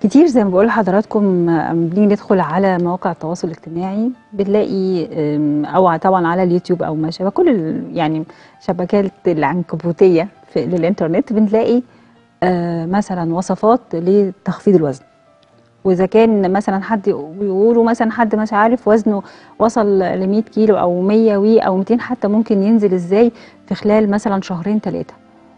كتير زي ما بقول لحضراتكم آه، بنيجي ندخل على مواقع التواصل الاجتماعي بنلاقي آم، او طبعا على اليوتيوب او ما شابه كل ال- يعني شبكات العنكبوتيه في للانترنت بنلاقي آه، مثلا وصفات لتخفيض الوزن واذا كان مثلا حد بيقولوا مثلا حد مش عارف وزنه وصل ل 100 كيلو او 100 وي او 200 حتى ممكن ينزل ازاي في خلال مثلا شهرين ثلاثه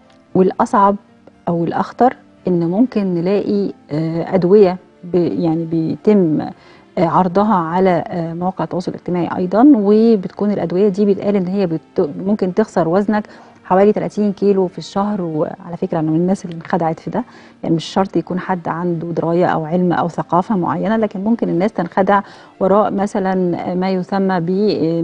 والاصعب او الاخطر ان ممكن نلاقي آه، ادويه ب- يعني بيتم آه، عرضها على آه، مواقع التواصل الاجتماعي ايضا وبتكون الادويه دي بيتقال ان هي بت- ممكن تخسر وزنك حوالي 30 كيلو في الشهر وعلى فكره انا من الناس اللي انخدعت في ده يعني مش شرط يكون حد عنده درايه او علم او ثقافه معينه لكن ممكن الناس تنخدع وراء مثلا ما يسمى ب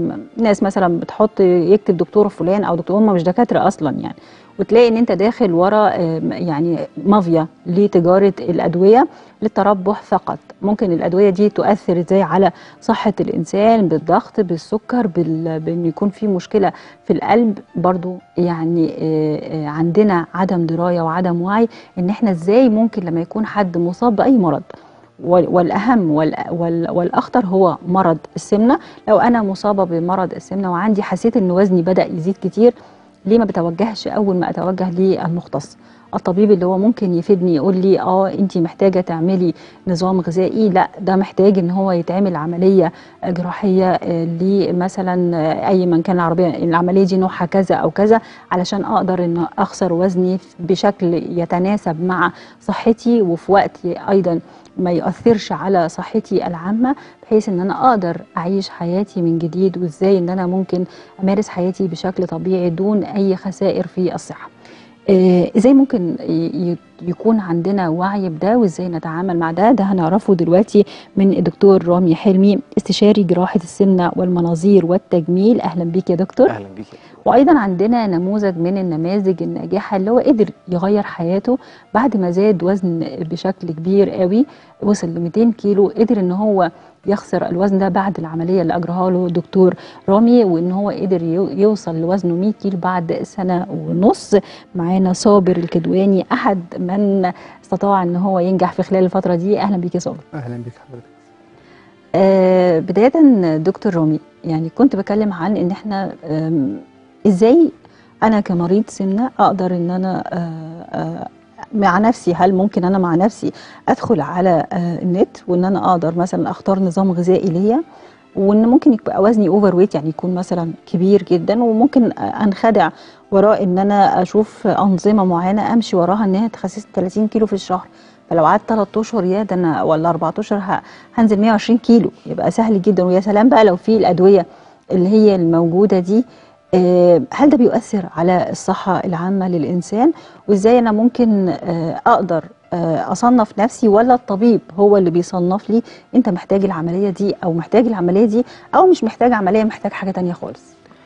ناس مثلا بتحط يكتب دكتور فلان او دكتور هم مش دكاتره اصلا يعني وتلاقي ان انت داخل ورا آم، يعني مافيا لتجاره الادويه للتربح فقط ممكن الادويه دي تؤثر ازاي على صحه الانسان بالضغط بالسكر بال... بان يكون في مشكله في القلب برضو يعني آه، آه، عندنا عدم درايه وعدم وعي ان احنا ازاي ممكن لما يكون حد مصاب باي مرض وال- والاهم وال- وال- والاخطر هو مرض السمنه لو انا مصابه بمرض السمنه وعندي حسيت ان وزني بدا يزيد كتير ليه ما بتوجهش اول ما اتوجه للمختص الطبيب اللي هو ممكن يفيدني يقول لي اه انت محتاجه تعملي نظام غذائي لا ده محتاج ان هو يتعمل عمليه جراحيه آه، لمثلا آه، اي من كان العربيه العمليه دي نوعها كذا او كذا علشان اقدر ان اخسر وزني بشكل يتناسب مع صحتي وفي وقت ايضا ما يؤثرش على صحتي العامه بحيث ان انا اقدر اعيش حياتي من جديد وازاي ان انا ممكن امارس حياتي بشكل طبيعي دون اي خسائر في الصحه آه، ازاي ممكن ي- ي- يكون عندنا وعي بده وازاي نتعامل مع ده ده هنعرفه دلوقتي من الدكتور رامي حلمي استشاري جراحه السمنه والمناظير والتجميل اهلا بيك يا دكتور اهلا بيك وايضا عندنا نموذج من النماذج الناجحه اللي هو قدر يغير حياته بعد ما زاد وزن بشكل كبير قوي وصل ل 200 كيلو قدر ان هو يخسر الوزن ده بعد العمليه اللي اجراها له دكتور رامي وان هو قدر يو- يوصل لوزنه 100 كيلو بعد سنه ونص معانا صابر الكدواني احد من استطاع ان هو ينجح في خلال الفتره دي اهلا بيك يا صابر اهلا بك حضرتك آه، بداية دكتور رامي يعني كنت بكلم عن ان احنا آم، ازاي انا كمريض سمنة اقدر ان انا آه، آه، مع نفسي هل ممكن انا مع نفسي ادخل على آه، النت وان انا اقدر مثلا اختار نظام غذائي ليا وان ممكن يبقى وزني اوفر ويت يعني يكون مثلا كبير جدا وممكن انخدع وراء ان انا اشوف انظمه معينه امشي وراها ان هي تخسس 30 كيلو في الشهر فلو قعدت 3 اشهر يا ده انا ولا 4 اشهر ه- هنزل 120 كيلو يبقى سهل جدا ويا سلام بقى لو في الادويه اللي هي الموجوده دي آه، هل ده بيؤثر على الصحه العامه للانسان وازاي انا ممكن آه، اقدر آه، اصنف نفسي ولا الطبيب هو اللي بيصنف لي انت محتاج العمليه دي او محتاج العمليه دي او مش محتاج عمليه محتاج حاجه تانية خالص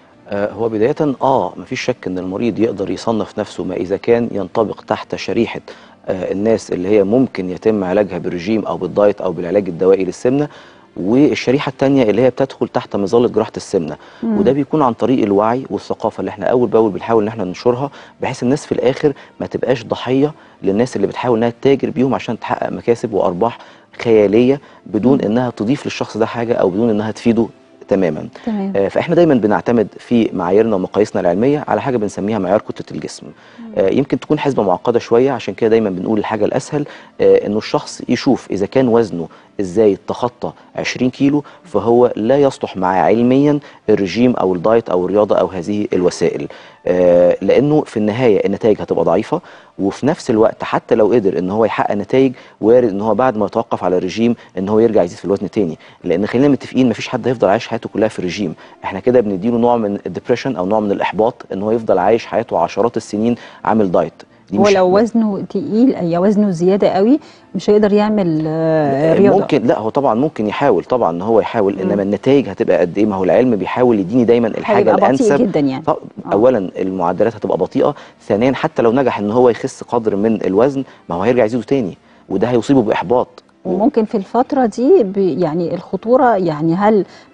آه هو بداية اه مفيش شك ان المريض يقدر يصنف نفسه ما اذا كان ينطبق تحت شريحة آه الناس اللي هي ممكن يتم علاجها بالرجيم او بالدايت او بالعلاج الدوائي للسمنة والشريحة التانية اللي هي بتدخل تحت مظلة جراحة السمنة مم. وده بيكون عن طريق الوعي والثقافة اللي احنا اول باول بنحاول ان احنا ننشرها بحيث الناس في الاخر ما تبقاش ضحية للناس اللي بتحاول انها تتاجر بيهم عشان تحقق مكاسب وارباح خيالية بدون انها تضيف للشخص ده حاجة او بدون انها تفيده تماما تمام آه، فاحنا دايما بنعتمد في معاييرنا ومقاييسنا العلميه على حاجه بنسميها معيار كتله الجسم آه، يمكن تكون حسبه معقده شويه عشان كده دايما بنقول الحاجه الاسهل آه، انه الشخص يشوف اذا كان وزنه ازاي تخطى 20 كيلو فهو لا يصلح معاه علميا الرجيم او الدايت او الرياضه او هذه الوسائل آه، لانه في النهايه النتائج هتبقى ضعيفه وفي نفس الوقت حتى لو قدر ان هو يحقق نتائج وارد ان هو بعد ما يتوقف على الرجيم ان هو يرجع يزيد في الوزن تاني لان خلينا متفقين مفيش حد هيفضل عايش حياته كلها في الرجيم احنا كده بنديله نوع من الدبريشن او نوع من الاحباط ان هو يفضل عايش حياته عشرات السنين عامل دايت دي مش- ولو وزنه تقيل يا وزنه زياده قوي مش هيقدر يعمل آه، رياضه ممكن لا هو طبعا ممكن يحاول طبعا ان هو يحاول مم. انما النتائج هتبقى قد ايه ما هو العلم بيحاول يديني دايما الحاجه هيبقى بطيء الانسب جدا يعني طب آه. اولا المعدلات هتبقى بطيئه ثانيا حتى لو نجح ان هو يخس قدر من الوزن ما هو هيرجع يزيده تاني وده هيصيبه باحباط وممكن في الفترة دي ب- يعني الخطورة يعني هل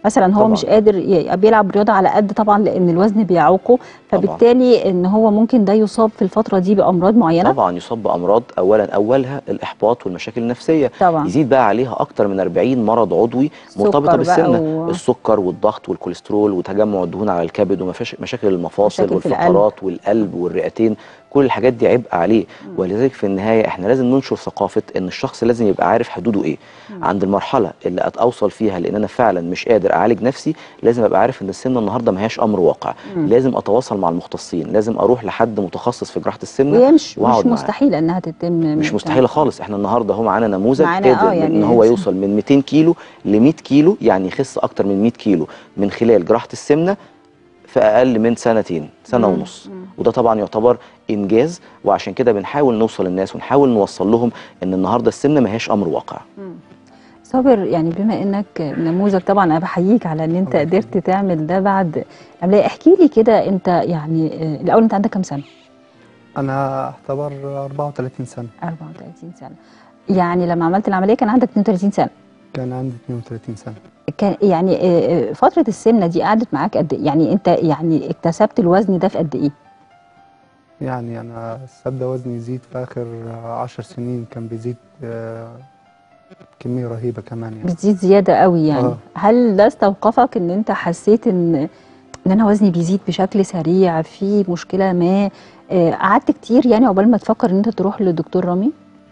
مثلا هو طبعاً. مش قادر ي- بيلعب رياضه على قد طبعا لان الوزن بيعوقه فبالتالي ان هو ممكن ده يصاب في الفتره دي بامراض معينه طبعا يصاب بامراض اولا اولها الاحباط والمشاكل النفسيه طبعا يزيد بقى عليها اكتر من 40 مرض عضوي مرتبطه سكر بقى بالسمنه و- السكر والضغط والكوليسترول وتجمع الدهون على الكبد ومشاكل المفاصل مشاكل في القلب. والفقرات والقلب والرئتين كل الحاجات دي عبء عليه ولذلك في النهايه احنا لازم ننشر ثقافه ان الشخص لازم يبقى عارف حدوده ايه عند المرحله اللي اوصل فيها لان انا فعلا مش قادر اعالج نفسي لازم ابقى عارف ان السمنه النهارده ما هياش امر واقع لازم اتواصل مع المختصين لازم اروح لحد متخصص في جراحه السمنه وهي مش وأقعد مش معاه. مستحيل انها تتم مش مستحيله خالص احنا النهارده هو معانا نموذج معانا، قادر آه، يعني ان هو إنسان. يوصل من 200 كيلو ل 100 كيلو يعني يخس اكتر من 100 كيلو من خلال جراحه السمنه في اقل من سنتين سنه مم. ونص وده طبعا يعتبر انجاز وعشان كده بنحاول نوصل للناس ونحاول نوصل لهم ان النهارده السمنه ما هياش امر واقع صابر يعني بما انك نموذج طبعا انا بحييك على ان انت الله قدرت تعمل ده بعد العمليه احكي لي كده انت يعني آه، الاول انت عندك كام سنه انا اعتبر 34 سنه 34 سنه يعني لما عملت العمليه كان عندك 32 سنه كان عندي 32 سنه كان يعني آه، آه، فتره السمنه دي قعدت معاك قد إيه؟ يعني انت يعني اكتسبت الوزن ده في قد ايه يعني انا سبدا وزني يزيد في اخر 10 سنين كان بيزيد آه، كميه رهيبه كمان يعني بتزيد زياده قوي يعني آه. هل ده استوقفك ان انت حسيت ان ان انا وزني بيزيد بشكل سريع في مشكله ما آه، قعدت كتير يعني عقبال ما تفكر ان انت تروح للدكتور رامي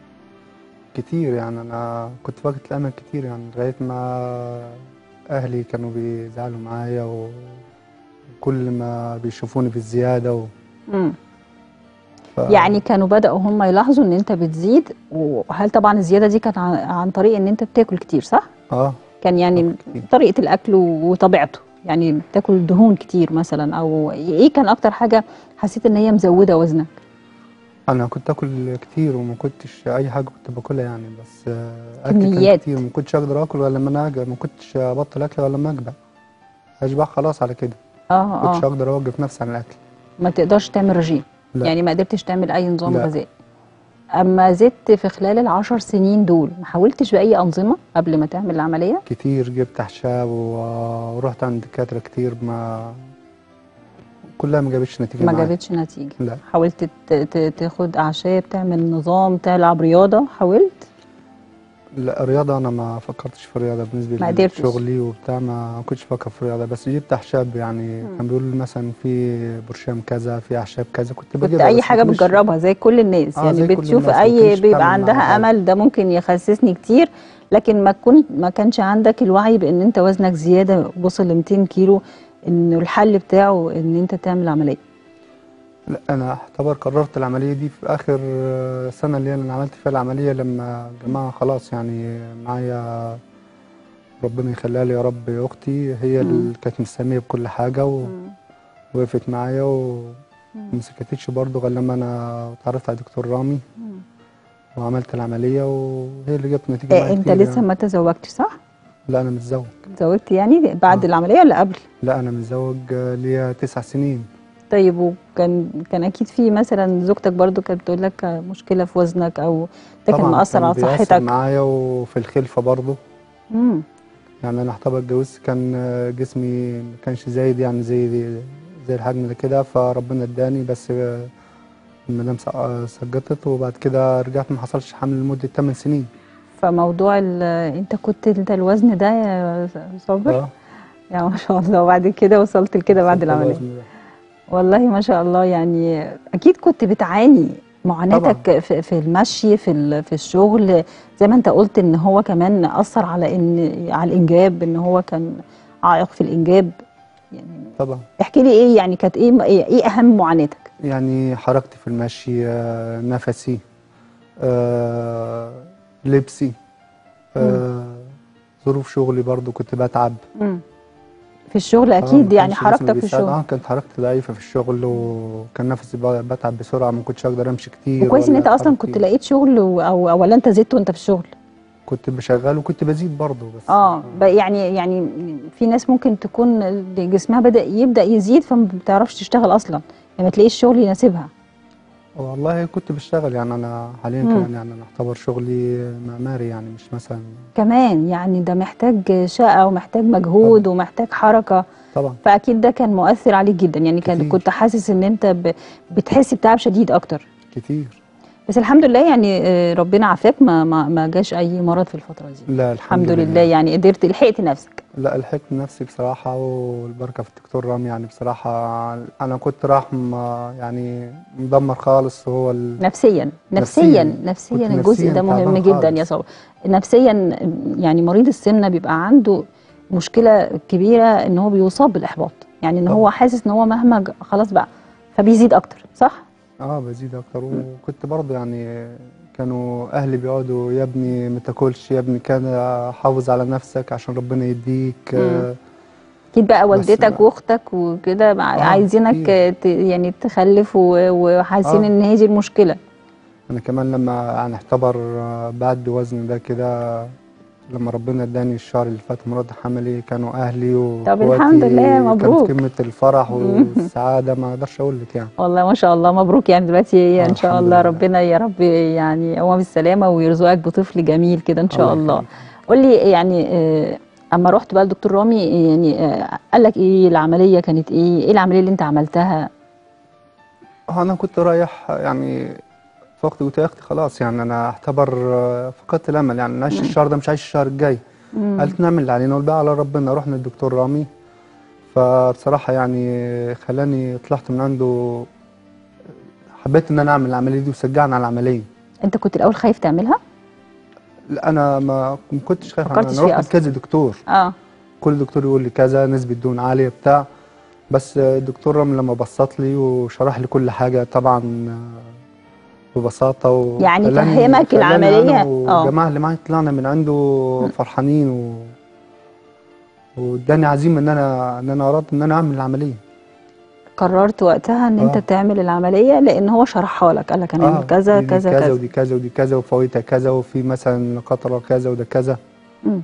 كتير يعني انا كنت فاقد الامل كتير يعني لغايه ما اهلي كانوا بيزعلوا معايا وكل ما بيشوفوني بالزياده و... مم. ف... يعني كانوا بدأوا هم يلاحظوا ان انت بتزيد وهل طبعا الزياده دي كانت عن, عن طريق ان انت بتاكل كتير صح؟ اه كان يعني باكل كتير. طريقه الاكل وطبيعته يعني بتاكل دهون كتير مثلا او ايه كان اكتر حاجه حسيت ان هي مزوده وزنك؟ انا كنت اكل كتير وما كنتش اي حاجه كنت باكلها يعني بس آه، اكل كان كميات. كتير ما كنتش اقدر اكل ولا لما انا أجع- ما كنتش ابطل اكل ولا لما اشبع اشبع خلاص على كده اه ما كنتش اه اقدر اوقف نفسي عن الاكل ما تقدرش تعمل رجيم لا. يعني ما قدرتش تعمل اي نظام لا. غذائي اما زدت في خلال العشر سنين دول ما حاولتش باي انظمه قبل ما تعمل العمليه كتير جبت احشاب و- ورحت عند دكاتره كتير ما كلها ما جابتش نتيجه ما معايا. جابتش نتيجه لا حاولت ت- ت- تاخد اعشاب تعمل نظام تلعب رياضه حاولت لا الرياضه انا ما فكرتش في الرياضه ما بالنسبه قدرتش. لشغلي وبتاع ما كنتش بفكر في الرياضه بس جبت احشاب يعني كان بيقولوا لي مثلا في برشام كذا في اعشاب كذا كنت كنت بجيبها اي بس حاجه ما كنتش- بتجربها زي كل الناس آه، يعني زي كل بتشوف الناس، ما اي كنتش بيبقى بعمل عندها معاها حاجة. امل ده ممكن يخسسني كتير لكن ما كنت ما كانش عندك الوعي بان انت وزنك زياده وصل ل 200 كيلو انه الحل بتاعه ان انت تعمل عمليه لا انا اعتبر قررت العمليه دي في اخر آه، سنه اللي انا عملت فيها العمليه لما جماعه خلاص يعني معايا ربنا يخليها لي يا رب اختي هي اللي كانت مستنيه بكل حاجه ووقفت معايا وما سكتتش برضه غير لما انا اتعرفت على دكتور رامي وعملت العمليه وهي اللي جابت نتيجه إيه معايا انت كتير لسه يعني. ما تزوجتش صح؟ لا انا متزوج تزوجت يعني بعد آه. العمليه ولا قبل؟ لا انا متزوج آه، ليا تسع سنين طيب وكان كان اكيد في مثلا زوجتك برضو كانت بتقول لك مشكله في وزنك او ده كان طبعاً مأثر على بيأثر صحتك معايا وفي الخلفه برضه مم. يعني انا اعتبر اتجوزت كان آه، جسمي ما كانش زايد يعني زي زي الحجم ده كده فربنا اداني بس آه، المدام سق- آه، سقطت وبعد كده رجعت ما حصلش حمل لمده 8 سنين فموضوع ال- انت كنت انت الوزن ده يا صابر اه يا ما شاء الله وبعد كده وصلت لكده بعد العمليه الوزن ده. والله ما شاء الله يعني اكيد كنت بتعاني معاناتك في, في المشي في ال- في الشغل زي ما انت قلت ان هو كمان اثر على ان على الانجاب ان هو كان عائق في الانجاب يعني طبعا احكي لي ايه يعني كانت ايه ايه إيه اهم معاناتك يعني حركتي في المشي آه، نفسي آه، لبسي آه، ظروف شغلي برضو كنت بتعب مم. في الشغل آه، اكيد ما يعني كانش جسمي حركتك في بيساعد. الشغل اه كانت حركتي ضعيفه في الشغل وكان نفسي ب- بتعب بسرعه ما كنتش اقدر امشي كتير وكويس ان ولا انت اصلا أتحرك كنت كتير. لقيت شغل و- او او ولا انت زدت وانت في الشغل كنت بشغل وكنت بزيد برضه بس اه ب- يعني يعني في ناس ممكن تكون جسمها بدا يبدا يزيد فما بتعرفش تشتغل اصلا يعني ما تلاقيش شغل يناسبها والله كنت بشتغل يعني انا حاليا مم. كمان يعني انا اعتبر شغلي معماري يعني مش مثلا كمان يعني ده محتاج شقة ومحتاج مجهود طبعا. ومحتاج حركة طبعا فأكيد ده كان مؤثر عليك جدا يعني كان كتير. كنت حاسس إن أنت ب... بتحس بتعب شديد أكتر كتير بس الحمد لله يعني آه، ربنا عافاك ما ما ما جاش أي مرض في الفترة دي لا الحمد لله يعني قدرت لحقت نفسك لا لحقت نفسي بصراحة والبركة في الدكتور رامي يعني بصراحة أنا كنت راح م- يعني مدمر خالص وهو ال... نفسيا نفسيا نفسياً. نفسيا كنت الجزء نفسياً ده مهم تعبان جدا يا خالص. صبري نفسيا يعني مريض السمنه بيبقى عنده مشكله كبيره ان هو بيصاب بالاحباط يعني ان طبعاً. هو حاسس ان هو مهما ج- خلاص بقى فبيزيد اكتر صح اه بزيد أكتر وكنت برضه يعني كانوا أهلي بيقعدوا يا ابني ما تاكلش يا ابني كان حافظ على نفسك عشان ربنا يديك آه اكيد بقى بس والدتك بقى- واختك وكده مع- آه، عايزينك كتير. ت- يعني تخلف و- وحاسين آه. ان هي دي المشكله أنا كمان لما يعني اعتبر آه، بعد وزن ده كده لما ربنا اداني الشهر اللي فات مرض حملي كانوا اهلي طب واخواتي الحمد لله، مبروك. كانت قمه الفرح مم. والسعاده ما اقدرش اقول لك يعني والله ما شاء الله مبروك يعني دلوقتي هي آه، ان شاء الحمد الله لله. ربنا يا رب يعني يقوم بالسلامه ويرزقك بطفل جميل كده ان شاء الله يخليك. قول لي يعني آه، اما رحت بقى الدكتور رامي يعني آه، قال لك ايه العمليه كانت ايه ايه العمليه اللي انت عملتها آه، انا كنت رايح يعني في وقت قلت يا اختي خلاص يعني انا اعتبر آه، فقدت الامل يعني نعيش الشهر ده مش عايش الشهر الجاي قالت نعمل اللي علينا والباقي على ربنا رحنا للدكتور رامي فبصراحه يعني خلاني طلعت من عنده حبيت ان انا اعمل العمليه دي وشجعني على العمليه انت كنت الاول خايف تعملها لا انا ما ما كنتش خايف فكرتش انا فيها رحت أصلاً. لكذا دكتور اه كل دكتور يقول لي كذا نسبة دهون عالية بتاع بس الدكتور رامي لما بسط لي وشرح لي كل حاجة طبعا ببساطة و يعني خلاني- فهمك خلاني العملية؟ أنا آه. والجماعة اللي معايا طلعنا من عنده فرحانين و واداني عزيمة ان انا ان انا اردت ان انا اعمل العملية قررت وقتها ان انت آه. تعمل العمليه لان هو شرحها لك قال لك هنعمل كذا دي- دي كذا كذا كذا ودي كذا ودي كذا وفوائدها كذا وفي مثلا قطرة كذا وده كذا مم.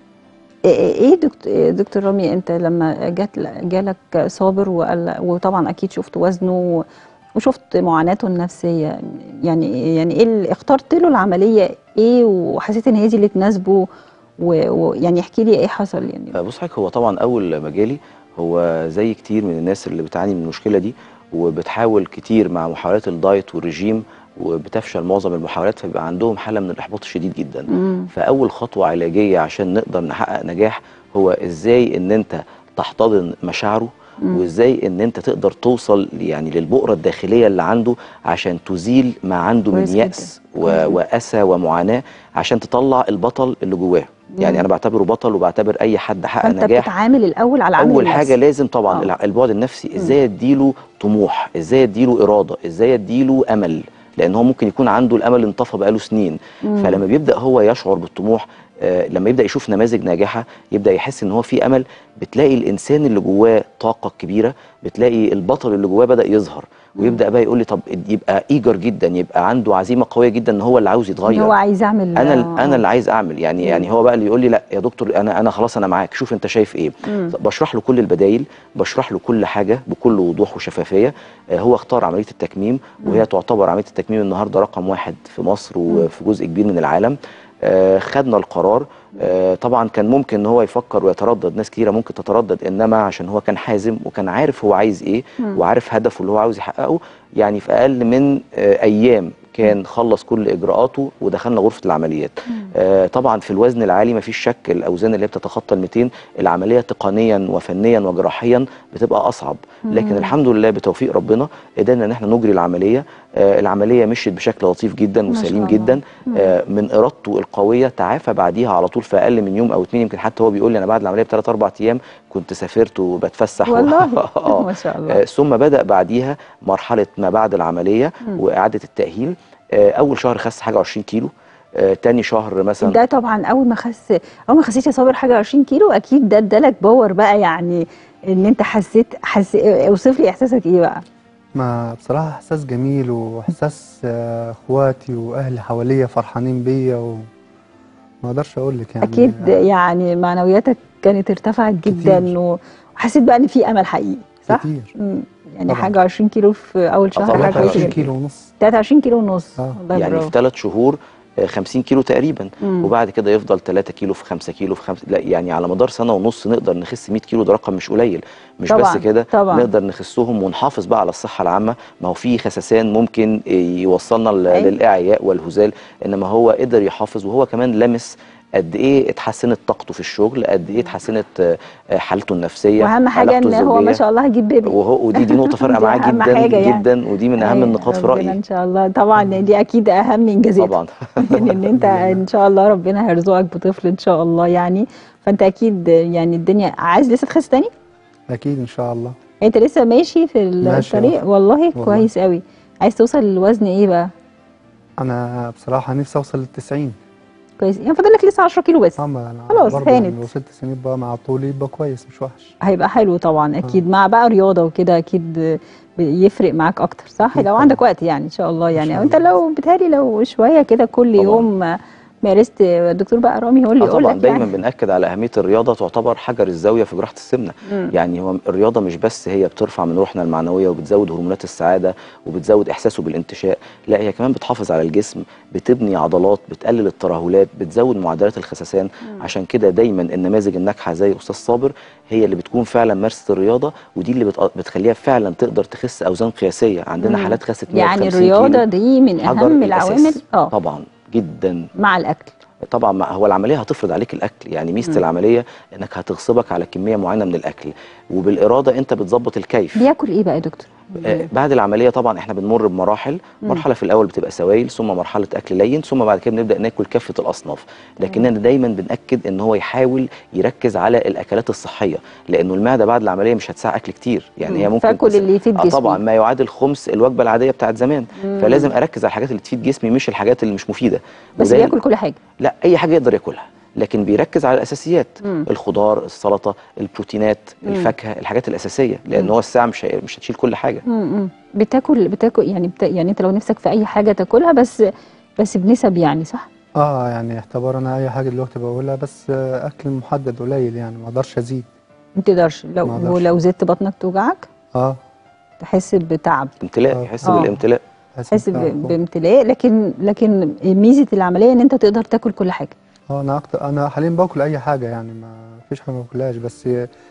ايه إيه دكتور دكتور رامي انت لما جات جالك صابر وقال وطبعا اكيد شفت وزنه و- وشفت معاناته النفسيه يعني يعني ايه اللي اخترت له العمليه ايه وحسيت ان هي دي اللي تناسبه و- ويعني احكي لي ايه حصل يعني آه، بص حضرتك هو طبعا اول ما جالي هو زي كتير من الناس اللي بتعاني من المشكله دي وبتحاول كتير مع محاولات الدايت والرجيم وبتفشل معظم المحاولات فبيبقى عندهم حاله من الاحباط الشديد جدا مم. فاول خطوه علاجيه عشان نقدر نحقق نجاح هو ازاي ان انت تحتضن مشاعره مم. وازاي ان انت تقدر توصل يعني للبؤره الداخليه اللي عنده عشان تزيل ما عنده من كويس جدا. يأس و- مم. واسى ومعاناه عشان تطلع البطل اللي جواه يعني مم. انا بعتبره بطل وبعتبر اي حد حقق فانت نجاح بتتعامل الاول على العامل اول حاجه النفسي. لازم طبعا آه. الع- البعد النفسي ازاي اديله طموح ازاي اديله اراده ازاي اديله امل لان هو ممكن يكون عنده الامل انطفى بقاله سنين مم. فلما بيبدا هو يشعر بالطموح آه، لما يبدا يشوف نماذج ناجحه يبدا يحس ان هو في امل بتلاقي الانسان اللي جواه طاقه كبيره بتلاقي البطل اللي جواه بدا يظهر ويبدا بقى يقول لي طب يبقى ايجر جدا يبقى عنده عزيمه قويه جدا ان هو اللي عاوز إن يتغير هو عايز يعمل انا آه، انا اللي عايز اعمل يعني يعني هو بقى اللي يقول لي لا يا دكتور انا انا خلاص انا معاك شوف انت شايف ايه مم. بشرح له كل البدايل بشرح له كل حاجه بكل وضوح وشفافيه آه، هو اختار عمليه التكميم وهي تعتبر عمليه التكميم النهارده رقم واحد في مصر وفي جزء كبير من العالم آه، خدنا القرار آه، طبعا كان ممكن ان هو يفكر ويتردد ناس كتيره ممكن تتردد انما عشان هو كان حازم وكان عارف هو عايز ايه مم. وعارف هدفه اللي هو عاوز يحققه يعني في اقل من آه، ايام كان خلص كل اجراءاته ودخلنا غرفه العمليات آه، طبعا في الوزن العالي مفيش شك الاوزان اللي هي بتتخطى ال 200 العمليه تقنيا وفنيا وجراحيا بتبقى اصعب لكن الحمد لله بتوفيق ربنا قدرنا ان احنا نجري العمليه آه، العمليه مشيت بشكل لطيف جدا ما شاء وسليم الله. جدا آه، من ارادته القويه تعافى بعديها على طول في اقل من يوم او اتنين يمكن حتى هو بيقول لي انا بعد العمليه بثلاث اربع ايام كنت سافرت وبتفسح و- والله آه. ما شاء الله آه، ثم بدا بعديها مرحله ما بعد العمليه واعاده التاهيل آه، اول شهر خس حاجه 20 كيلو آه، تاني شهر مثلا ده طبعا اول ما خس اول ما خسيت يا صابر حاجه 20 كيلو اكيد ده ادالك باور بقى يعني ان انت حسيت حس اوصف لي احساسك ايه بقى ما بصراحة إحساس جميل وإحساس آه، إخواتي وأهلي حواليا فرحانين بيا وما أقدرش أقول لك يعني اكيد يعني معنوياتك كانت ارتفعت جدا كتير. و- وحسيت بقى ان في امل حقيقي صح؟ كتير مم. يعني طبعاً. حاجه 20 كيلو في اول شهر طبعاً. حاجه كويسه 23 جدا كيلو ونص 23 كيلو ونص آه. والله يعني برافو. في ثلاث شهور آه، 50 كيلو تقريبا مم. وبعد كده يفضل 3 كيلو في 5 كيلو في 5 لا يعني على مدار سنه ونص نقدر نخس 100 كيلو ده رقم مش قليل مش طبعاً، بس كده طبعاً. نقدر نخسهم ونحافظ بقى على الصحه العامه ما هو في خسسان ممكن يوصلنا ل- أيوة. للاعياء والهزال انما هو قدر يحافظ وهو كمان لمس قد ايه اتحسنت طاقته في الشغل قد ايه اتحسنت آه، آه، حالته النفسيه واهم حاجه علاقته ان هو ما الزوجية. شاء الله هيجيب بيبي وهو ودي دي نقطه فارقه دي معاه أهم جدا حاجة يعني. جدا ودي من اهم أيوة، النقاط في ربنا رايي ان شاء الله طبعا دي اكيد اهم انجازات طبعا يعني ان انت ان شاء الله ربنا هيرزقك بطفل ان شاء الله يعني فانت اكيد يعني الدنيا عايز لسه تخس تاني اكيد ان شاء الله انت لسه ماشي في ماشي، الطريق آه. والله والله. كويس قوي عايز توصل للوزن ايه بقى انا بصراحه نفسي اوصل لل 90 كويس يعني فاضل لك لسه 10 كيلو بس اما انا خلاص، برضه هانت. يعني وصلت سنين بقى مع طولي يبقى كويس مش وحش هيبقى حلو طبعا اكيد مع بقى رياضه وكده اكيد بيفرق معاك اكتر صح أكيد لو طبعاً. عندك وقت يعني ان شاء الله يعني شاء او انت الله. لو بتهيألي لو شويه كده كل طبعاً. يوم مارست الدكتور بقى رامي هو اللي آه يقول طبعا لك دايما يعني بنأكد على أهمية الرياضة تعتبر حجر الزاوية في جراحة السمنة مم. يعني هو الرياضة مش بس هي بترفع من روحنا المعنوية وبتزود هرمونات السعادة وبتزود إحساسه بالانتشاء لا هي كمان بتحافظ على الجسم بتبني عضلات بتقلل الترهلات بتزود معدلات الخسسان عشان كده دايما النماذج الناجحة زي أستاذ صابر هي اللي بتكون فعلا مارست الرياضة ودي اللي بت- بتخليها فعلا تقدر تخس أوزان قياسية عندنا مم. حالات خست يعني 150 الرياضه كيلو دي من حجر اهم الأساس. العوامل اه طبعا جدا مع الاكل طبعا ما هو العمليه هتفرض عليك الاكل يعني ميزه مم. العمليه انك هتغصبك على كميه معينه من الاكل وبالاراده انت بتظبط الكيف بياكل ايه بقى يا دكتور آه، بعد العمليه طبعا احنا بنمر بمراحل مم. مرحله في الاول بتبقى سوائل ثم مرحله اكل لين ثم بعد كده بنبدا ناكل كافه الاصناف لكننا دايما بناكد ان هو يحاول يركز على الاكلات الصحيه لانه المعده بعد العمليه مش هتساع اكل كتير يعني هي مم. ممكن فاكل تس- اللي يفيد آه جسمي. طبعا ما يعادل خمس الوجبه العاديه بتاعت زمان مم. فلازم اركز على الحاجات اللي تفيد جسمي مش الحاجات اللي مش مفيده بس وده بياكل كل حاجه لا اي حاجه يقدر ياكلها لكن بيركز على الاساسيات مم. الخضار السلطه البروتينات مم. الفاكهه الحاجات الاساسيه لان مم. هو الساعه مش هي- مش هتشيل كل حاجه امم بتاكل بتاكل يعني بتا يعني انت لو نفسك في اي حاجه تاكلها بس بس بنسب يعني صح اه يعني اعتبر انا اي حاجه دلوقتي بقولها بس آه، اكل محدد قليل يعني ما اقدرش ازيد ما تقدرش لو ما أقدرش. ولو زدت بطنك توجعك اه تحس بتعب امتلاء آه. يحس آه. بالامتلاء تحس ب- بتاع- بامتلاء لكن لكن ميزه العمليه ان انت تقدر تاكل كل حاجه اه انا اكتر انا حاليا باكل اي حاجه يعني ما فيش حاجه ما باكلهاش بس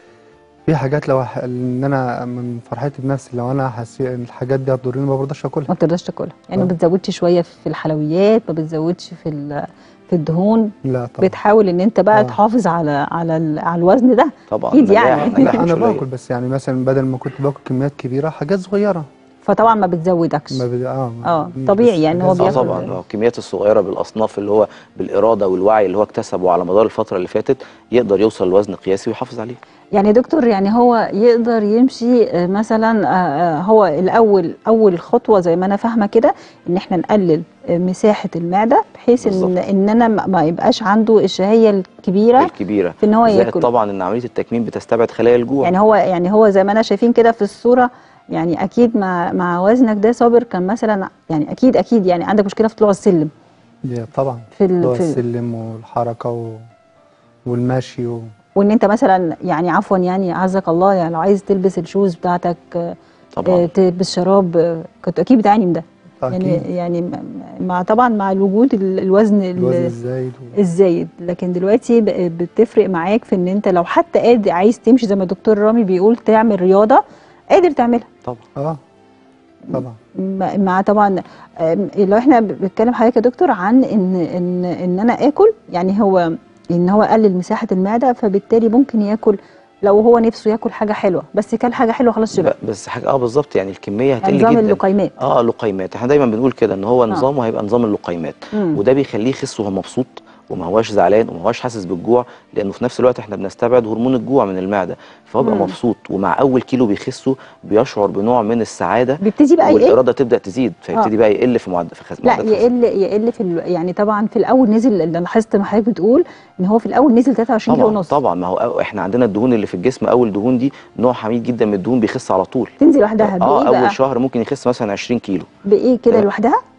في حاجات لو ح... ان انا من فرحتي بنفسي لو انا حسيت ان الحاجات دي هتضرني ما برضاش اكلها ما بتقدرش تاكلها يعني ما آه. بتزودش شويه في الحلويات ما بتزودش في ال- في الدهون لا طبعا بتحاول ان انت بقى آه. تحافظ على على ال- على الوزن ده طبعا أكيد نجاح- يعني. نجاح لا مش انا قليل. باكل بس يعني مثلا بدل ما كنت باكل كميات كبيره حاجات صغيره فطبعا ما بتزودكش ما بد... اه ما- آه، مش طبيعي بس يعني هو حاجات اه بياخد- صغيرة. طبعا آه، الكميات الصغيره بالاصناف اللي هو بالاراده والوعي اللي هو اكتسبه على مدار الفتره اللي فاتت يقدر يوصل لوزن قياسي ويحافظ عليه يعني يا دكتور يعني هو يقدر يمشي آه، مثلا آه، آه، هو الاول اول خطوه زي ما انا فاهمه كده ان احنا نقلل آه، مساحه المعده بحيث ان بالظبط. ان انا ما ما يبقاش عنده الشهيه الكبيره الكبيره في ان هو زائد ياكل طبعا ان عمليه التكميم بتستبعد خلايا الجوع يعني هو يعني هو زي ما انا شايفين كده في الصوره يعني اكيد مع مع وزنك ده صابر كان مثلا يعني اكيد اكيد يعني عندك مشكله في طلوع السلم دي طبعا في, ال... طلوع في السلم والحركه و... والمشي و... وان انت مثلا يعني عفوا يعني عزك الله يعني لو عايز تلبس الشوز بتاعتك آه، طبعا آه، تلبس شراب آه، كنت اكيد بتعاني من ده يعني أكيد. يعني م- مع طبعا مع الوجود ال- الوزن ال- الوزن الزايد و... الزايد لكن دلوقتي ب- بتفرق معاك في ان انت لو حتى قادر عايز تمشي زي ما الدكتور رامي بيقول تعمل رياضه قادر تعملها طبعا اه طبعا مع مع طبعا آم، لو احنا بنتكلم حضرتك يا دكتور عن ان ان ان انا اكل يعني هو ان هو قلل مساحه المعده فبالتالي ممكن ياكل لو هو نفسه ياكل حاجه حلوه بس كل حاجه حلوه خلاص شبع ب- بس حاجه اه بالظبط يعني الكميه هتقل نظام جدا اللقيمات اه لقيمات احنا دايما بنقول كده ان هو نظامه هيبقى نظام اللقيمات مم. وده بيخليه يخس وهو مبسوط وما هواش زعلان وما هواش حاسس بالجوع لانه في نفس الوقت احنا بنستبعد هرمون الجوع من المعده فهو بيبقى مم. مبسوط ومع اول كيلو بيخسه بيشعر بنوع من السعاده بيبتدي بقى يقل والاراده تبدا تزيد فيبتدي آه. بقى يقل في معدل في خس لا معدل الخس. يقل يقل في ال... يعني طبعا في الاول نزل اللي لاحظت ما حضرتك بتقول ان هو في الاول نزل 23 كيلو طبعا ونص طبعا ما هو أو- احنا عندنا الدهون اللي في الجسم اول دهون دي نوع حميد جدا من الدهون بيخس على طول تنزل لوحدها اه بايه بقى اول شهر ممكن يخس مثلا 20 كيلو بايه كده آه. لوحدها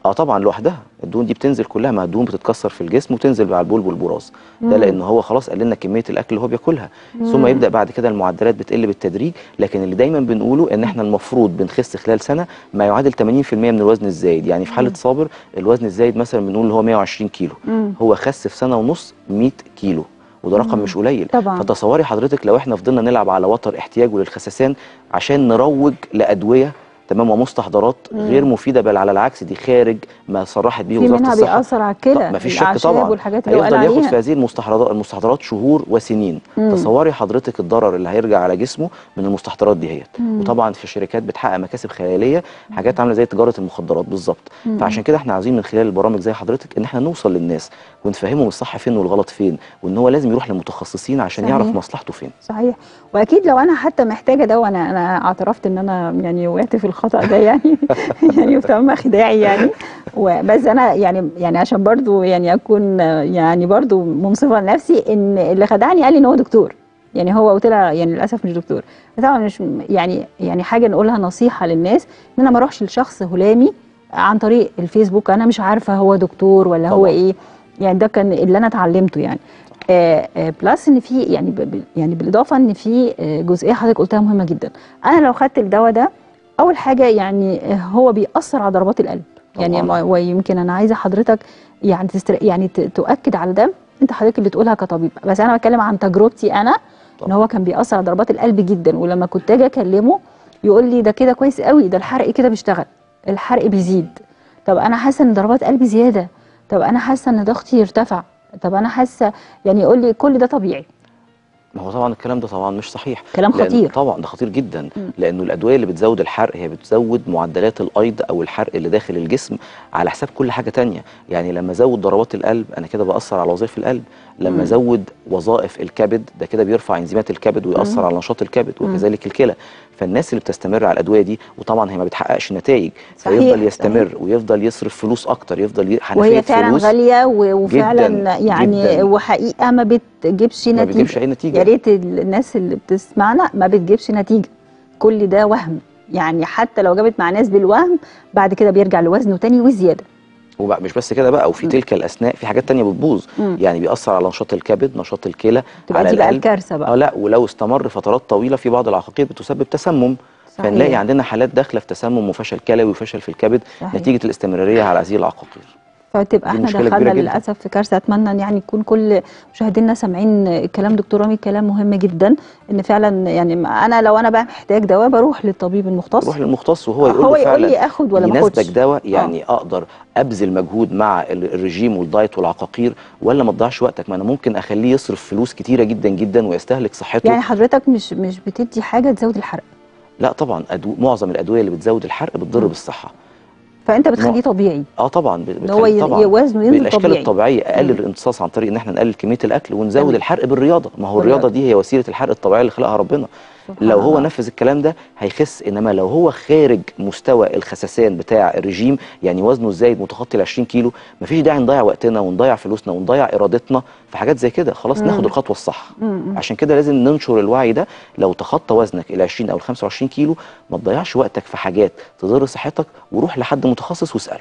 اه طبعا لوحدها الدهون دي بتنزل كلها ما الدهون بتتكسر في الجسم وتنزل مع البول والبراز ده مم. لان هو خلاص قلل لنا كميه الاكل اللي هو بياكلها ثم مم. يبدا بعد كده المعدلات بتقل بالتدريج لكن اللي دايما بنقوله ان احنا المفروض بنخس خلال سنه ما يعادل 80% من الوزن الزايد يعني في حاله مم. صابر الوزن الزايد مثلا بنقول اللي هو 120 كيلو مم. هو خس في سنه ونص 100 كيلو وده رقم مم. مش قليل طبعا فتصوري حضرتك لو احنا فضلنا نلعب على وتر احتياجه للخسسان عشان نروج لادويه تمام ومستحضرات مم. غير مفيده بل على العكس دي خارج ما صرحت بيه في وزاره منها الصحه بيأثر على الكلى ما فيش شك الأعشاب طبعا والحاجات اللي هو قال هيفضل ياخد عليها في هذه المستحضرات المستحضرات شهور وسنين مم. تصوري حضرتك الضرر اللي هيرجع على جسمه من المستحضرات دي هي مم. وطبعا في شركات بتحقق مكاسب خياليه حاجات عامله زي تجاره المخدرات بالظبط مم. فعشان كده احنا عايزين من خلال البرامج زي حضرتك ان احنا نوصل للناس ونفهمهم الصح فين والغلط فين وان هو لازم يروح للمتخصصين عشان صحيح. يعرف مصلحته فين صحيح واكيد لو انا حتى محتاجه ده وانا انا اعترفت ان انا يعني وقعت في الخطا ده يعني يعني تم خداعي يعني وبس انا يعني يعني عشان برضو يعني اكون يعني برضو منصفه لنفسي ان اللي خدعني قال لي ان هو دكتور يعني هو طلع يعني للاسف مش دكتور طبعا مش يعني يعني حاجه نقولها نصيحه للناس ان انا ما اروحش لشخص هلامي عن طريق الفيسبوك انا مش عارفه هو دكتور ولا هو طبعاً. ايه يعني ده كان اللي انا اتعلمته يعني آه آه بلس ان في يعني ب- ب- يعني بالاضافه ان في آه جزئيه حضرتك قلتها مهمه جدا انا لو خدت الدواء ده اول حاجه يعني آه هو بيأثر على ضربات القلب يعني طبعاً. ما- ويمكن انا عايزه حضرتك يعني تستر... يعني ت- تؤكد على ده انت حضرتك اللي تقولها كطبيب بس انا بتكلم عن تجربتي انا ان طبعاً. هو كان بيأثر على ضربات القلب جدا ولما كنت اجي اكلمه يقول لي ده كده كويس قوي ده الحرق كده بيشتغل الحرق بيزيد طب انا حاسه ان ضربات قلبي زياده طب انا حاسه ان ضغطي ارتفع طب انا حاسه يعني يقول لي كل ده طبيعي ما هو طبعا الكلام ده طبعا مش صحيح كلام لأن- خطير طبعا ده خطير جدا مم. لانه الادويه اللي بتزود الحرق هي بتزود معدلات الايض او الحرق اللي داخل الجسم على حساب كل حاجه تانية يعني لما ازود ضربات القلب انا كده باثر على وظائف القلب مم. لما ازود وظائف الكبد ده كده بيرفع انزيمات الكبد ويأثر مم. على نشاط الكبد مم. وكذلك الكلى فالناس اللي بتستمر على الادويه دي وطبعا هي ما بتحققش نتائج صحيح، فيفضل يستمر صحيح. ويفضل يصرف فلوس اكتر يفضل ي... حنفية وهي فعلا فلوس غاليه و- وفعلا جداً، يعني جداً. وحقيقه ما بتجيبش ما نتيجه بتجيبش اي نتيجه يا ريت الناس اللي بتسمعنا ما بتجيبش نتيجه كل ده وهم يعني حتى لو جابت مع ناس بالوهم بعد كده بيرجع لوزنه تاني وزياده وبقى مش بس كده بقى وفي مم. تلك الاثناء في حاجات تانية بتبوظ مم. يعني بيأثر على نشاط الكبد نشاط الكلى تبقى على دي بقى القلب الكارثه اه بقى لا ولو استمر فترات طويله في بعض العقاقير بتسبب تسمم صحيح. فنلاقي عندنا حالات داخله في تسمم وفشل كلوي وفشل في الكبد صحيح. نتيجه الاستمراريه على هذه العقاقير فتبقى دي احنا مشكلة دخلنا كبيرة جداً. للاسف في كارثه اتمنى ان يعني يكون كل مشاهدينا سامعين كلام دكتور رامي كلام مهم جدا ان فعلا يعني انا لو انا بقى محتاج دواء بروح للطبيب المختص روح للمختص وهو يقول هو له يقول فعلا لي اخد ولا ما يناسبك اخدش دواء يعني اقدر ابذل مجهود مع ال- الرجيم والدايت والعقاقير ولا ما تضيعش وقتك ما انا ممكن اخليه يصرف فلوس كتيره جدا جدا ويستهلك صحته يعني حضرتك مش مش بتدي حاجه تزود الحرق لا طبعا أدو... معظم الادويه اللي بتزود الحرق بتضر مم. بالصحه فانت بتخليه نوع- طبيعي اه طبعا ب- ان هو بتخلي ي- طبعا وزنه ينزل بالاشكال طبيعي الطبيعيه اقلل مم. الامتصاص عن طريق ان احنا نقلل كميه الاكل ونزود تمام. الحرق بالرياضه ما هو بالرياضة. الرياضه دي هي وسيله الحرق الطبيعيه اللي خلقها ربنا سبحان لو هو الله. نفذ الكلام ده هيخس انما لو هو خارج مستوى الخسسان بتاع الرجيم يعني وزنه الزايد متخطي ال 20 كيلو مفيش داعي نضيع وقتنا ونضيع فلوسنا ونضيع ارادتنا في حاجات زي كده خلاص مم. ناخد الخطوه الصح مم. عشان كده لازم ننشر الوعي ده لو تخطى وزنك ال 20 او ال 25 كيلو ما تضيعش وقتك في حاجات تضر صحتك وروح لحد متخصص واساله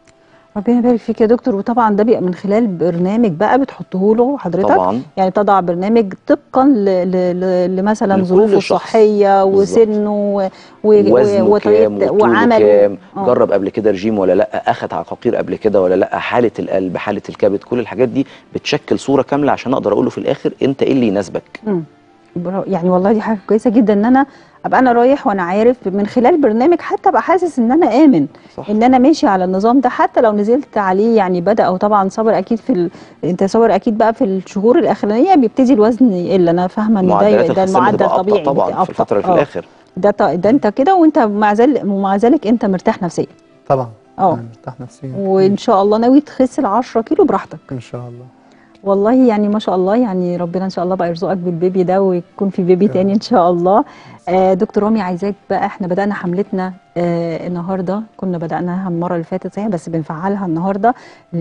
ربنا يبارك فيك يا دكتور وطبعا ده بيبقى من خلال برنامج بقى بتحطه له حضرتك طبعا يعني تضع برنامج طبقا ل... ل... ل... لمثلا لكل ظروفه شخص. الصحيه بالظبط. وسنه و... و... وزنه كام وطريقه وطوله وعمله كام آه. جرب قبل كده رجيم ولا لا اخد عقاقير قبل كده ولا لا حاله القلب حاله الكبد كل الحاجات دي بتشكل صوره كامله عشان اقدر اقول له في الاخر انت ايه اللي يناسبك مم. برا- يعني والله دي حاجه كويسه جدا ان انا ابقى انا رايح وانا عارف من خلال برنامج حتى ابقى حاسس ان انا امن صح ان انا ماشي على النظام ده حتى لو نزلت عليه يعني بدا او طبعا صبر اكيد في ال... انت صبر اكيد بقى في الشهور الاخرانيه بيبتدي الوزن يقل انا فاهمه ان ده معدلات ده الخسان المعدل بتبقى طبيعي ابطا طبعا في بتبقى الفتره اللي في أبطأ. آه. الاخر ده ط- ده انت كده وانت مع ذلك ومع ذلك انت مرتاح نفسيا طبعا اه أنا مرتاح نفسيا وان شاء الله ناوي تخس ال 10 كيلو براحتك ان شاء الله والله يعني ما شاء الله يعني ربنا ان شاء الله بقى يرزقك بالبيبي ده ويكون في بيبي يا تاني رب. ان شاء الله آه دكتور رامي عايزاك بقى احنا بدأنا حملتنا آه النهارده كنا بدأناها المرة اللي فاتت صحيح بس بنفعلها النهارده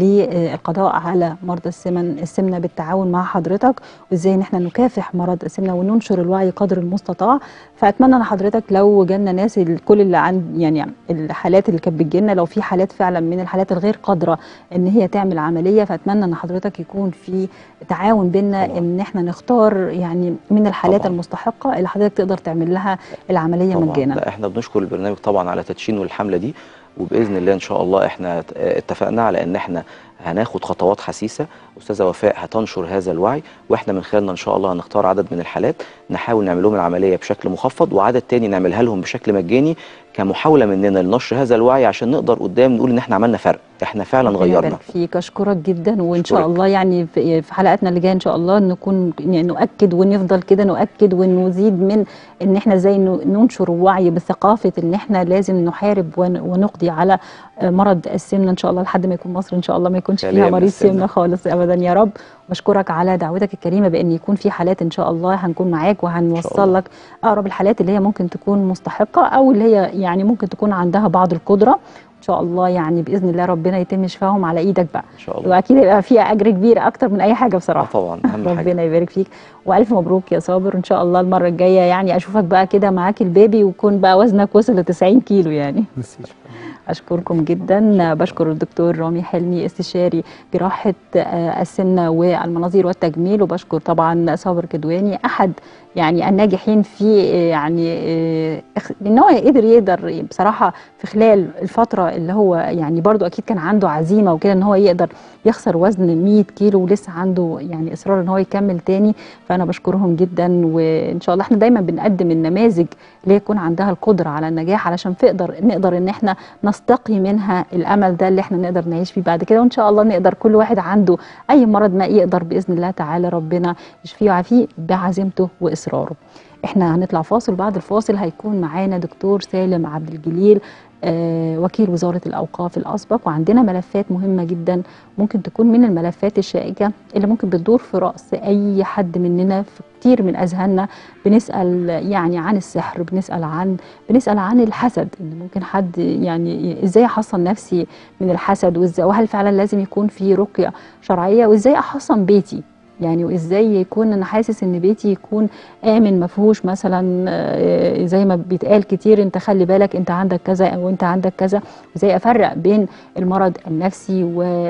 للقضاء على مرضى السمن السمنة بالتعاون مع حضرتك وازاي ان احنا نكافح مرض السمنة وننشر الوعي قدر المستطاع فأتمنى ان حضرتك لو جالنا ناس كل اللي عند يعني الحالات اللي كانت بتجيلنا لو في حالات فعلا من الحالات الغير قادرة ان هي تعمل عملية فأتمنى ان حضرتك يكون في تعاون بيننا طبعاً. ان احنا نختار يعني من الحالات طبعاً. المستحقة اللي حضرتك تقدر تعمل لها العملية طبعا مجانا لا احنا بنشكر البرنامج طبعا على تدشين الحمله دي وباذن الله ان شاء الله احنا ات- اتفقنا على ان احنا هناخد خطوات حسيسه استاذه وفاء هتنشر هذا الوعي واحنا من خلالنا ان شاء الله هنختار عدد من الحالات نحاول نعمل لهم العمليه بشكل مخفض وعدد تاني نعملها لهم بشكل مجاني كمحاوله مننا لنشر هذا الوعي عشان نقدر قدام نقول ان احنا عملنا فرق احنا فعلا ربنا غيرنا يبارك فيك اشكرك جدا وان شاء أشكرك. الله يعني في في حلقاتنا اللي جايه ان شاء الله نكون يعني نؤكد ونفضل كده نؤكد ونزيد من ان احنا ازاي ن- ننشر وعي بثقافه ان احنا لازم نحارب ون- ونقضي على آه، مرض السمنه ان شاء الله لحد ما يكون مصر ان شاء الله ما يكونش خالية فيها من مريض السمنة. سمنه خالص ابدا يا رب بشكرك على دعوتك الكريمه بان يكون في حالات ان شاء الله هنكون معاك وهنوصل الله. لك اقرب الحالات اللي هي ممكن تكون مستحقه او اللي هي يعني ممكن تكون عندها بعض القدره ان شاء الله يعني باذن الله ربنا يتم شفاهم على ايدك بقى ان شاء الله واكيد هيبقى فيها اجر كبير اكتر من اي حاجه آه بصراحه طبعا اهم حاجه ربنا يبارك فيك والف مبروك يا صابر ان شاء الله المره الجايه يعني اشوفك بقى كده معاك البيبي ويكون بقى وزنك وصل ل 90 كيلو يعني ميرسي شكراً. اشكركم جدا بشكر الدكتور رامي حلمي استشاري جراحه آه، السمنه والمناظير والتجميل وبشكر طبعا صابر كدواني احد يعني الناجحين في آه، يعني آه، إخ- ان هو قدر يقدر بصراحه في خلال الفتره اللي هو يعني برضو اكيد كان عنده عزيمه وكده ان هو يقدر يخسر وزن 100 كيلو ولسه عنده يعني اصرار ان هو يكمل تاني فانا بشكرهم جدا وان شاء الله احنا دايما بنقدم النماذج اللي يكون عندها القدره على النجاح علشان نقدر نقدر ان احنا نستقي منها الامل ده اللي احنا نقدر نعيش فيه بعد كده وان شاء الله نقدر كل واحد عنده اي مرض ما يقدر باذن الله تعالى ربنا يشفيه ويعافيه بعزيمته واصراره. احنا هنطلع فاصل بعد الفاصل هيكون معانا دكتور سالم عبد الجليل آه، وكيل وزارة الأوقاف الأسبق وعندنا ملفات مهمة جدا ممكن تكون من الملفات الشائكة اللي ممكن بتدور في رأس أي حد مننا في كتير من أذهاننا بنسأل يعني عن السحر بنسأل عن بنسأل عن الحسد إن ممكن حد يعني إزاي أحصن نفسي من الحسد وإزاي وهل فعلا لازم يكون في رقية شرعية وإزاي أحصن بيتي يعني وازاي يكون انا حاسس ان بيتي يكون امن ما فيهوش مثلا آه، زي ما بيتقال كتير انت خلي بالك انت عندك كذا او انت عندك كذا ازاي افرق بين المرض النفسي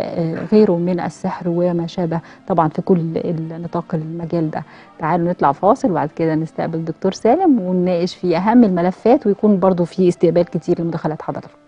وغيره من السحر وما شابه طبعا في كل النطاق المجال ده تعالوا نطلع فاصل وبعد كده نستقبل دكتور سالم ونناقش في اهم الملفات ويكون برضو في استقبال كتير لمداخلات حضرتك